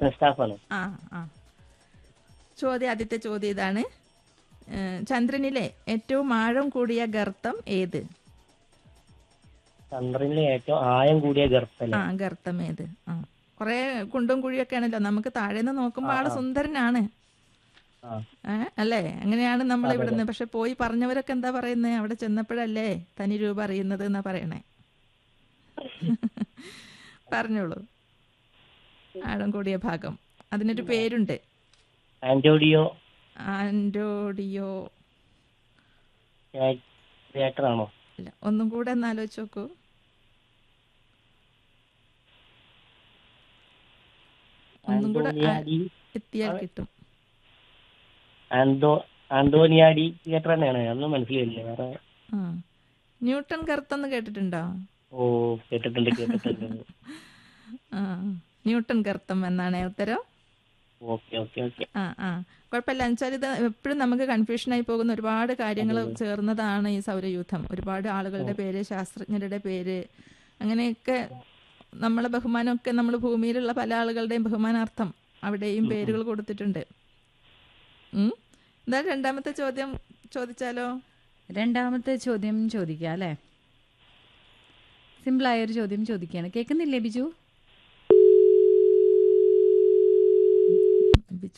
Reception സ്റ്റാഫാണ് ആ ആ ചോദ്യം ആദ്യത്തെ ചോദ്യം ഇതാണ് ഏ, ചന്ദ്രനിലെ ഏറ്റവും ആഴം കൂടിയ ഗർത്തം ഏത് ചന്ദ്രനിലെ ഏറ്റവും ആയം കൂടിയ ഗർത്തല്ലേ ആ ഗർത്തം ഏത് ആ കുറെ കുണ്ടും കുഴിയൊക്കെ ആണല്ലോ നമുക്ക് താഴെ നിന്ന് നോക്കുമ്പോൾ ആള് സുന്ദരനാണ് ആ ഏ, അല്ലേ അങ്ങനെയാണ് നമ്മൾ ഇവിടുന്ന് പക്ഷെ പോയി പറഞ്ഞവരൊക്കെ എന്താ പറയുന്നത് അവിടെ ചെന്നപ്പോഴല്ലേ തനി രൂപ അറിയുന്നത് എന്നാ പറയണേ പറഞ്ഞോളൂ ആഴം കൂടിയ ഭാഗം അതിനൊരു പേരുണ്ട് ആന്റോഡിയോ ആൻഡോഡിയോ തിയേറ്റർ ആണോ ഇല്ല ഒന്നും കൂടെ ഒന്ന് ആലോചിച്ച് നോക്കൂ ഒന്നും കൂടെ ആ- ആന്റോണിയാഡി എത്തിയാൽ കിട്ടും ആന്തോ ആന്തോണിയാഡി തിയേറ്റർ തന്നെയാണ് അതൊന്നും മനസ്സിലായില്ല വേറെ ആ ന്യൂട്ടൺ ഗർത്തം കേട്ടിട്ടുണ്ടോ ഓ കേട്ടിട്ടുണ്ട് കേട്ടിട്ടുണ്ട് ആ ന്യൂട്ടൺ ഗർത്തം എന്നാണ് ഉത്തരം ഓക്കെ ഓക്കെ ഓക്കെ ആ ആ കുഴപ്പമില്ല എന്നുവെച്ചാൽ ഇത് എപ്പോഴും നമുക്ക് കൺഫ്യൂഷനായി പോകുന്ന ഒരുപാട് കാര്യങ്ങൾ ചേർന്നതാണ് ഈ സൗരയൂഥം ഒരുപാട് ആളുകളുടെ പേര് ശാസ്ത്രജ്ഞരുടെ പേര് അങ്ങനെയൊക്കെ നമ്മളെ ബഹുമാനമൊക്കെ നമ്മൾ ഭൂമിയിലുള്ള പല ആളുകളുടെയും ബഹുമാനാർത്ഥം അവിടെയും പേരുകൾ കൊടുത്തിട്ടുണ്ട് ഉം. എന്താ രണ്ടാമത്തെ ചോദ്യം ചോദിച്ചാലോ രണ്ടാമത്തെ ചോദ്യം ചോദിക്കാം അല്ലേ സിമ്പിളായ ഒരു ചോദ്യം ചോദിക്കുകയാണ് കേൾക്കുന്നില്ലേ ബിജു ബിജു.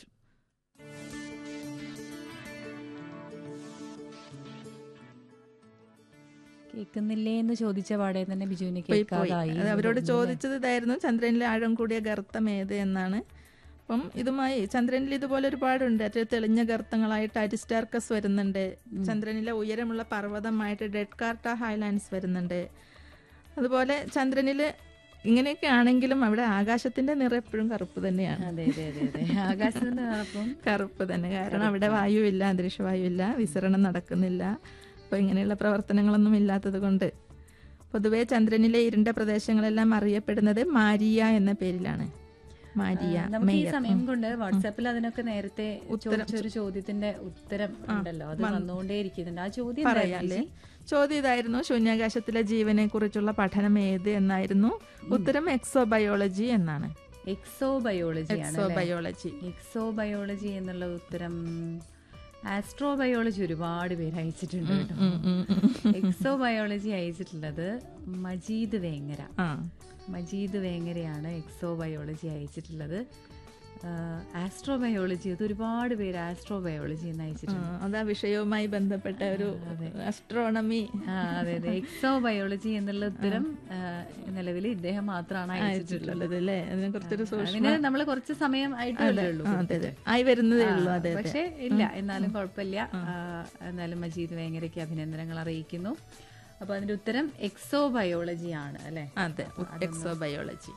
കേൾക്കുന്നില്ലേ എന്ന് ചോദിച്ച പാടെ തന്നെ ബിജുവിനെ പോയി പോയി കേൾക്കാതായി അത് അവരോട് ചോദിച്ചത് ഇതായിരുന്നു ചന്ദ്രനിലെ ആഴം കൂടിയ ഗർത്തം ഏത് എന്നാണ് അപ്പം ഇതുമായി ചന്ദ്രനിൽ ഇതുപോലെ ഒരുപാടുണ്ട് ഏറ്റവും തെളിഞ്ഞ ഗർത്തങ്ങളായിട്ട് അരിസ്റ്റാർക്കസ് വരുന്നുണ്ട് ചന്ദ്രനിലെ ഉയരമുള്ള പർവ്വതമായിട്ട് ഡെഡ് കാർട്ട ഹൈലാൻഡ്സ് വരുന്നുണ്ട് അതുപോലെ ചന്ദ്രനിൽ ഇങ്ങനെയൊക്കെ ആണെങ്കിലും അവിടെ ആകാശത്തിന്റെ നിറം എപ്പോഴും കറുപ്പ് തന്നെയാണ് അതെ അതെ അതെ അതെ ആകാശത്ത് നിന്നപ്പം കറുപ്പ് തന്നെ കാരണം അവിടെ വായുവില്ല അന്തരീക്ഷ വായുവില്ല വിസരണം നടക്കുന്നില്ല അപ്പോൾ ഇങ്ങനെയുള്ള പ്രവർത്തനങ്ങളൊന്നും ഇല്ലാത്തത് കൊണ്ട് പൊതുവേ ചന്ദ്രനിലെ ഇരുണ്ട പ്രദേശങ്ങളെല്ലാം അറിയപ്പെടുന്നത് മാരിയ എന്ന പേരിലാണ് മാരിയ നമുക്ക് ഈ മേയർ. സമയം കൊണ്ട് വാട്സാപ്പിൽ അതിനൊക്കെ നേരത്തെ ചോദിച്ച ഒരു ചോദ്യത്തിന്റെ ഉത്തരം ഉണ്ടല്ലോ അത് വന്നുകൊണ്ടേ ഇരിക്കുന്നുണ്ട് ആ ചോദ്യം പറയാല്ലേ ചോദ്യം ഇതായിരുന്നു ശൂന്യാകാശത്തിലെ ജീവനെ കുറിച്ചുള്ള പഠനം ഏത് എന്നായിരുന്നു ഉത്തരം എക്സോബയോളജി എന്നാണ് എക്സോ ബയോളജി ആണ് അല്ലേ? എക്സോബയോളജി എക്സോ ബയോളജി എന്നുള്ള ഉത്തരം ആസ്ട്രോ ബയോളജി ഒരുപാട് പേര് അയച്ചിട്ടുണ്ട് കേട്ടോ എക്സോ ബയോളജി അയച്ചിട്ടുള്ളത് മജീദ് വേങ്ങര ആ മജീദ് വേങ്ങരയാണ് എക്സോ ബയോളജി അയച്ചിട്ടുള്ളത് ആസ്ട്രോ ബയോളജി അത് ഒരുപാട് പേര് ആസ്ട്രോ ബയോളജി എന്ന് ആ, അയച്ചിട്ടുണ്ട് അതാ വിഷയവുമായി ബന്ധപ്പെട്ട ഒരു അസ്ട്രോണമി ആ അതെ അതെ എക്സോ ബയോളജി എന്നുള്ള ഉത്തരം നിലവിൽ ഇദ്ദേഹം മാത്രമാണ് അയച്ചിട്ടുള്ളത് ഉള്ളത് അല്ലേ അതിനെ കുറിച്ചൊരു സൂക്ഷ്മ അതിന് നമ്മൾ കുറച്ച് സമയം ആയിട്ടേ ഉള്ളൂ ആ, അതെ അതെ ആയി വരുന്നതേ ഉള്ളൂ അതെ അതെ പക്ഷേ ഇല്ല എന്നാലും കുഴപ്പമില്ല ആ, എന്നാലും മജീദ് വേങ്ങരയ്ക്ക് അഭിനന്ദനങ്ങൾ അറിയിക്കുന്നു അപ്പൊ അതിന്റെ ഉത്തരം എക്സോ ബയോളജി ആണ് അല്ലെ അതെ എക്സോബയോളജി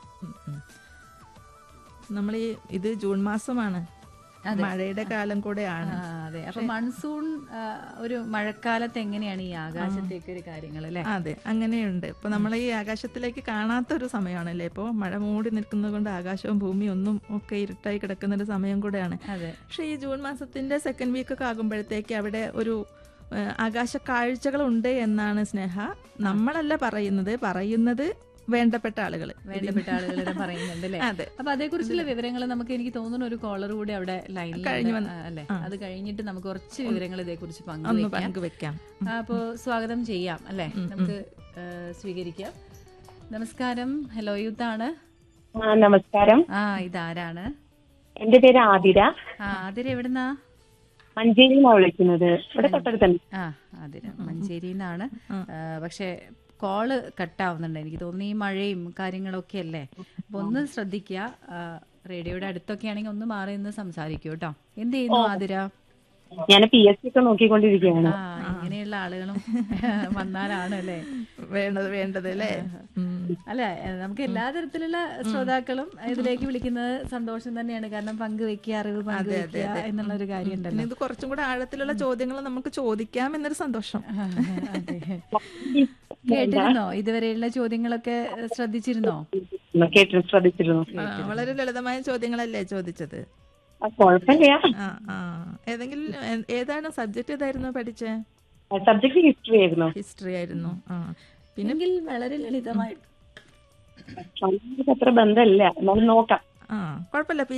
നമ്മൾ ഈ ഇത് ജൂൺ മാസമാണ് മഴയുടെ കാലം കൂടെയാണ് അതെ അപ്പൊ മൺസൂൺ ആ, ഒരു മഴക്കാലത്ത് എങ്ങനെയാണ് ഈ ആകാശത്തേക്ക് ഒരു കാര്യങ്ങൾ അല്ലെ അതെ അങ്ങനെയുണ്ട് ഇപ്പൊ നമ്മൾ ഈ ആകാശത്തിലേക്ക് കാണാത്ത ഒരു സമയമാണല്ലേ ഇപ്പോൾ മഴ മൂടി നിൽക്കുന്നത് കൊണ്ട് ആകാശവും ഭൂമിയും ഒന്നും ഒക്കെ ഇരുട്ടായി കിടക്കുന്ന ഒരു സമയം കൂടെയാണ് അതെ പക്ഷേ ഈ ജൂൺ മാസത്തിന്റെ സെക്കൻഡ് വീക്ക് ഒക്കെ ആകുമ്പോഴത്തേക്ക് അവിടെ ഒരു ഏഹ്, ആകാശ കാഴ്ചകളുണ്ട് എന്നാണ് സ്നേഹ നമ്മളല്ല പറയുന്നത് പറയുന്നത് വേണ്ടപ്പെട്ട ആളുകൾ വേണ്ടപ്പെട്ട ആളുകൾ ഇത് പറയുന്നുണ്ട് അല്ലെ അതെ അപ്പൊ അതേക്കുറിച്ചുള്ള വിവരങ്ങൾ നമുക്ക് എനിക്ക് തോന്നുന്നു ഒരു കോളർ കൂടി അവിടെ ലൈനിൽ കഴിഞ്ഞ് വന്ന്- അല്ലെ അത് കഴിഞ്ഞിട്ട് നമുക്ക് കുറച്ച് വിവരങ്ങൾ ഇതേക്കുറിച്ച് ഒന്ന് പങ്കുവയ്ക്കാം പങ്കുവെക്കാം അപ്പോ സ്വാഗതം ചെയ്യാം അല്ലെ നമുക്ക് ആ, സ്വീകരിക്കാം നമസ്കാരം ഹലോ യൂത്ത് ആണ് ആ നമസ്കാരം ആ ഇതാരാണ് എന്റെ പേര് ആതിര ആ അതിര എവിടുന്നാ മഞ്ചേരിന്നാ വിളിക്കുന്നത് ഇവിടെ തൊട്ടടുത്തന്നെ ആ അതിര മഞ്ചേരിന്നാണ് പക്ഷെ കോള് കട്ടാവുന്നുണ്ട് എനിക്ക് തോന്നുന്നു ഈ മഴയും കാര്യങ്ങളൊക്കെ അല്ലേ അപ്പൊ ഒന്ന് ശ്രദ്ധിക്കുക ആ, റേഡിയോയുടെ അടുത്തൊക്കെ ആണെങ്കിൽ ഒന്ന് മാറി നിന്ന് സംസാരിക്കൂ കേട്ടോ എന്ത് ചെയ്യുന്നു ആതിര ഞാൻ പി എസ് സി ഒക്കെ നോക്കിക്കൊണ്ടിരിക്കുകയാണ് ആ ഇങ്ങനെയുള്ള ആളുകളും വന്നാലാണ് അല്ലേ വേണ്ടത് വേണ്ടത് അല്ലേ ഉം. അല്ല എ, നമുക്ക് എല്ലാ തരത്തിലുള്ള ശ്രോതാക്കളും ഇതിലേക്ക് വിളിക്കുന്നത് സന്തോഷം തന്നെയാണ് കാരണം പങ്കുവെക്കുക അറിവ് പങ്കുവെക്കുക എന്നുള്ള ഒരു കാര്യം പിന്നെ ഉണ്ടല്ലോ ഇത് കുറച്ചും കൂടെ ആഴത്തിലുള്ള ചോദ്യങ്ങൾ നമുക്ക് ചോദിക്കാം എന്നൊരു സന്തോഷം അതെ. കേട്ടിരുന്നോ ഇതുവരെയുള്ള ചോദ്യങ്ങളൊക്കെ ശ്രദ്ധിച്ചിരുന്നോ കേട്ടു ശ്രദ്ധിച്ചിരുന്നു ആ, വളരെ ലളിതമായ ചോദ്യങ്ങളല്ലേ ചോദിച്ചത് ആ, കുഴപ്പമില്ല ആ ആ ഏതെങ്കിലും ഏ- ഏതാണ് സബ്ജക്ട് ഏതായിരുന്നു പഠിച്ചേ സബ്ജക്ട് ഹിസ്റ്ററി ആയിരുന്നു ഹിസ്റ്ററി ആയിരുന്നു ആ പിന്നെ എങ്കിൽ വളരെ ലളിതമായിട്ട് അത്ര ബന്ധമില്ല എന്നാലും നോക്കാം ആ കുഴപ്പമില്ല പി